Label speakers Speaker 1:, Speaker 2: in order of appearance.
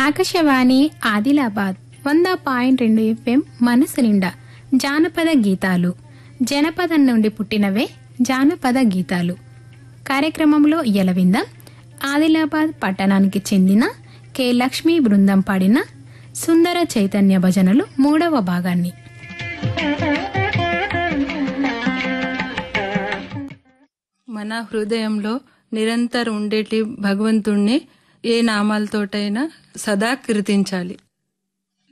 Speaker 1: ఆకాశవాణి ఆదిలాబాద్ వంద పాయింట్ రెండు ఎఫ్ఎం మనసు నిండా జానపద గీతాలు జనపదం నుండి పుట్టినవే జానపద గీతాలు కార్యక్రమంలో ఎలవింద ఆదిలాబాద్ పట్టణానికి చెందిన కె లక్ష్మీ బృందం పాడిన సుందర చైతన్య భజనలు మూడవ భాగాన్ని
Speaker 2: మన హృదయంలో నిరంతరం ఉండేటి భగవంతుణ్ణి ఏ నామాలతోటైనా సదా కీర్తించాలి